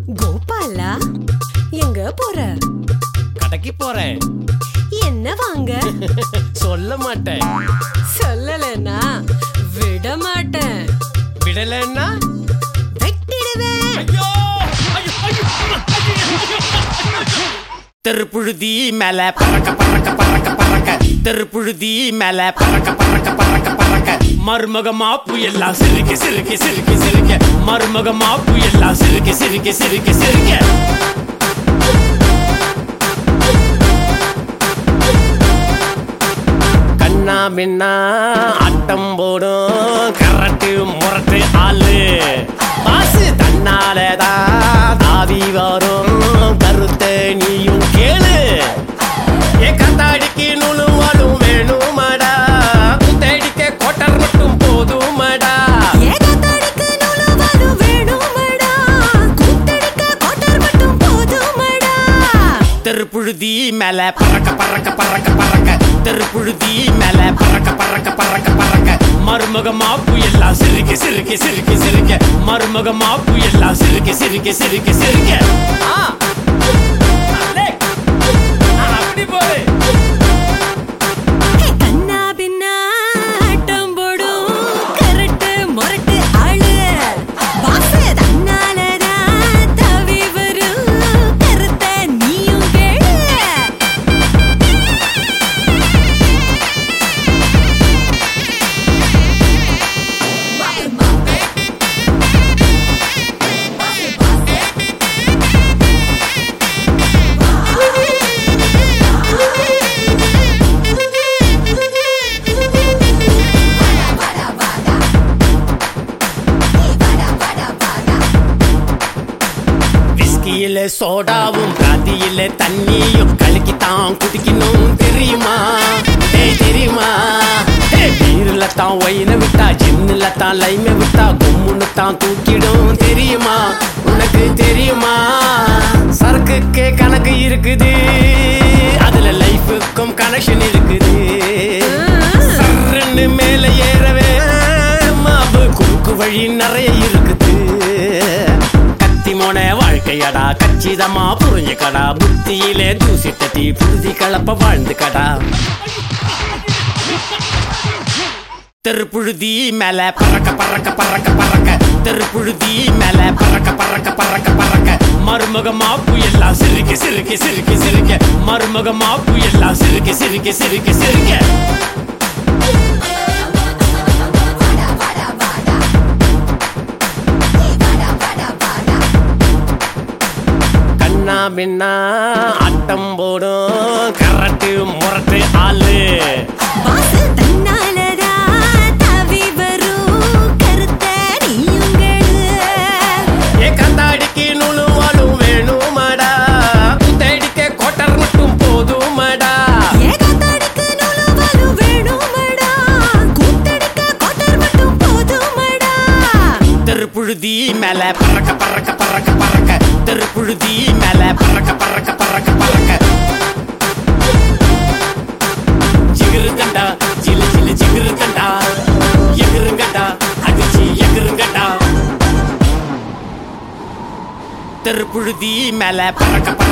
கோபாலா எங்க போற கடைக்கு போறேன் என்ன வாங்க சொல்ல மாட்டேன் சொல்லலனா விட மாட்டேன் விடலன்னா வெட்டிடுவேன் ஐயோ ஐயோ, ஐயோ, ஐயோ, ஐயோ. தெருப்புழுதி மேல பறக்க பறக்க பறக்க பறக்க தெருப்புழுதி மேல பறக்க பறக்க பறக்க பறக்க மருமகமா புயல்லாம் சிரிக்க சிரிக்க சிரிக்க சிரிக்க மருமகமா புயல்லாம் சிரிக்க சிரிக்க சிரிக்க சிரிக்க கண்ணா பின்னா ஆட்டம் போடும் கரட்டு முரட்டு ஆளு பாசு தன்னாலதான் தாவி வரும் கருத்த நீயும் கேளு ஏ கத்தாடிக்கு நுழுவாலும் வேணுமாடா தேடிக்க கோட்டர் மட்டும் போதுமாடா ஏகத்தாடிக்கு நூலுவாலும் வேணுமடா கூத்தடிக்க கோட்டர் மட்டும் போதுமடா தெருப்புழுதி மேல பறக்க பறக்க பறக்க பறக்க தெருப்புழுதி மேல பறக்க பறக்க பறக்க பறக்க மருமகமா புயல்லாம் சிரிக்க சிரிக்க சிரிக்க சிரிக்க மருமகமா புயல்லாம் சிரிக்க சிரிக்க சிரிக்க சிரிக்க ஆ. அலே. ஆ, அப்படி போடு கண்ணா பின்னா ஆட்டம் போடும் கரட்டு முரட்டு ஆளு பாசு தன்னாலதான் தவி வரும் கருத்த நீயும் கேளு விஸ்கியில சோடாவும் பிராந்தியில தண்ணியும் கலக்கித்தான் குடிக்கணும் தெரியுமா டேய் தெரியுமா டேய் பீருல தான் ஒயின விட்டா ஜின்னுல தான் லைம விட்டா கும்முன்னு தான் தூக்கிடும் தெரியுமா உனக்கு தெரியுமா சரக்குக்கே கணக்கு இருக்குது அதுல லைஃபுக்கும் கனெக்ஷன் இருக்குது சர்ன்னு மேல ஏறவே மாவு குறுக்கு வழி நிறைய இருக்குது கத்தி மோன வாழ்க்கையடா கச்சிதமா புரிஞ்சுக்கடா புத்தியிலே தூசி தட்டி புழுதி கலப்ப வாழ்ந்து கடா தெருப்புழுதி மேல பறக்க பறக்க பறக்க பறக்க தெருப்புழுதி மேல பறக்க பறக்க பறக்க பறக்க மருமகமா புயல்லாம் சிரிக்க சிரிக்க சிரிக்க சிரிக்க மருமகமா புயல்லாம் சிரிக்க சிரிக்க சிரிக்க சிரிக்க கண்ணா பின்னா ஆட்டம் போடும் கரட்டு முரட்டு ஆளு பாசு தன்னாலதான் தவி வரும் கருத்த நீயும் கேளு ஏ கந்தாடிக்கு நுழுவாலும் வேணுமாடா தேடிக்க கோட்டர் மட்டும் போதுமாடா ஏகத்தாடிக்கு நூலுவாலும் வேணுமடா கூத்தடிக்க கோட்டர் மட்டும் போதுமடா தெருப்புழுதி மேல பறக்க பறக்க பறக்க பறக்க தெருப்புழுதி மேல பறக்க பறக்க பறக்க பறக்க ஜிகிருங்கண்டா ஜிலு ஜிலு ஜிகிருங்கண்டா எகிருங்கண்டா அடிச்சு எகிருங்கண்டா தெருப்புழுதி மேல பறக்க பறக்க